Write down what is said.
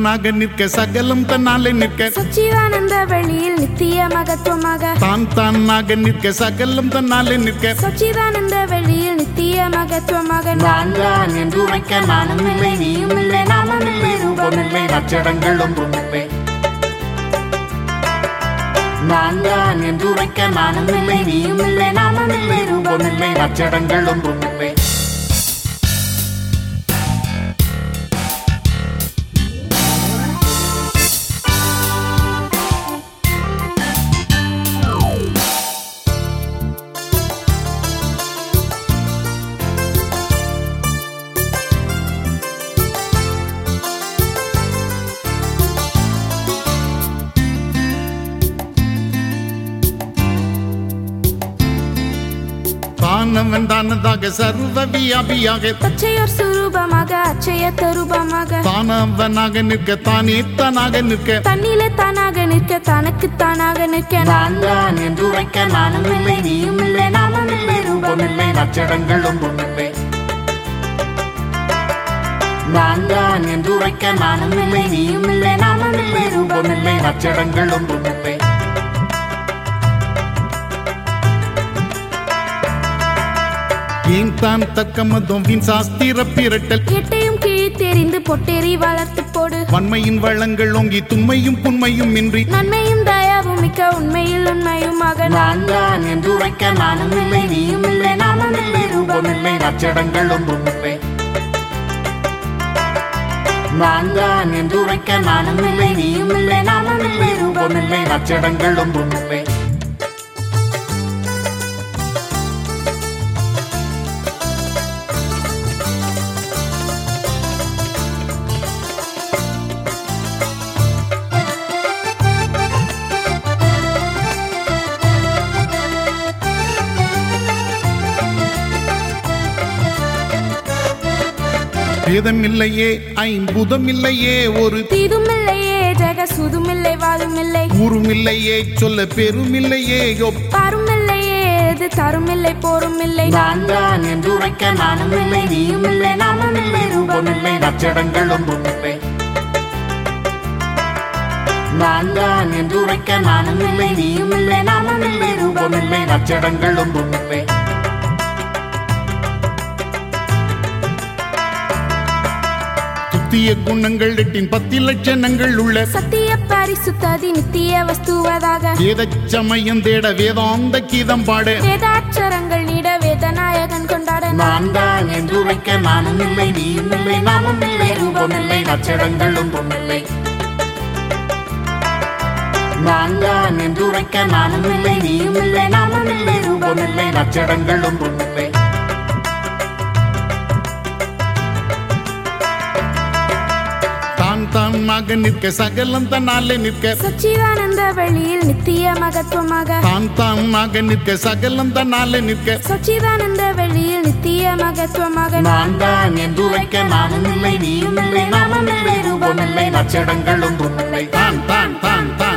தானாக நிற்க சகலம் தன்னாலே நிற்க சச்சிதானந்த வெளியில் நித்திய மகத்துவமாக தான் தானாக நிற்க சகலம் தன்னாலே நிற்க சச்சிதானந்த வெளியில் நித்திய மகத்துவமாக நான் தான் என்று உரைக்க நானும் இல்லை நீயும் இல்லை நாமும் இல்லை ரூபமில்லை நச்சடங்கள் ஒன்றும் இல்லை நான் தான் என்று உரைக்க நானும் இல்லை நீயும் இல்லை நாமும் இல்லை ரூபமில்லை நச்சடங்கள் ஒன்றும் இல்லை தானவன் தானதாக சர்வ வியாபியாக பச்சையோர் சுரூபமாக அச்சயத்த ரூபமாக தானவனாக நிற்க தானே தானாக நிற்க தன்னிலே தானாக நிற்க தனக்கு தானாக நிற்க நான் தான் என்று உரைக்க நானும் இல்லை நீயும் இல்லை நாமும் இல்லை ரூபமில்லை நச்சடங்கள் ஒன்றும் இல்லை நான் தான் என்று உரைக்க நானும் இல்லை நீயும் இல்லை நாமும் இல்லை ரூபமில்லை நச்சடங்கள் ஒன்றும் இல்லை ஏன் தான் தக்கமதும் வீண் சாஸ்திர பிரட்டல் எட்டையும் கிழித்தெறிந்து பொட்டேறி வளர்த்து போடு வன்மையின் வளங்கள் ஓங்கி துண்மையும் புண்மையும் இன்றி நன்மையும் தயாவும் மிக்க உண்மையில் உண்மையுமாக நான் தான் என்று உரைக்க நானும் இல்லை நீயும் இல்லை நாமும் இல்லை ரூபமில்லை நச்சடங்கள் ஒன்றும் இல்லை நான் தான் என்று உரைக்க நானும் இல்லை நீயும் இல்லை நாமும் இல்லை ரூபமில்லை நச்சடங்கள் ஒன்றும் இல்லை பேதம் இல்லையே ஐம்புதம் இல்லையே ஒரு தீதுமில்லையே ஜெக சுதுமில்லை வாதுமில்லை ஊருமில்லையே சொல்ல பெருமில்லையே ஒப் பாருமில்லையே எது தருமில்லை போருமில்லை நான் தான் என்று உரைக்க நானும் இல்லை நீயும் இல்லை நாமும் இல்லை ரூபமில்லை நச்சடங்கள் ஒன்றும் இல்லை நான் தான் என்று உரைக்க நானும் இல்லை நீயும் இல்லை நாமும் இல்லை ரூபமில்லை நச்சடங்கள் ஒன்றும் இல்லை சுத்திய குணங்கள் எட்டின் பத்தி லட்சணங்கள் உள்ள சத்திய பரிசுத்ததி நித்திய வஸ்துவதாக வேதச்சமயம் தேட வேதாந்த கீதம் பாட வேதாட்சரங்கள் நீட வேதநாயகன் கொண்டாட நான் தான் என்று உரைக்க நானும் இல்லை நீயும் இல்லை நாமும் இல்லை ரூபமில்லை நச்சடங்கள் ஒன்றும் இல்லை நான் தான் என்று உரைக்க நானும் இல்லை நீயும் இல்லை நாமும் இல்லை ரூபமில்லை நச்சடங்கள் ஒன்றும் இல்லை தான் தானாக நிற்க சகலம் தன்னாலே நிற்க சச்சிதானந்த வெளியில் நித்திய மகத்துவமாக தான் தானாக நிற்க சகலம் தன்னாலே நிற்க சச்சிதானந்த வெளியில் நித்திய மகத்துவமாக நான் தான் என்று உரைக்க நானும் இல்லை நீயும் இல்லை நாமும் இல்லை ரூபமில்லை நச்சடங்கள் ஒன்றும் இல்லை தான் தான் தான் தான்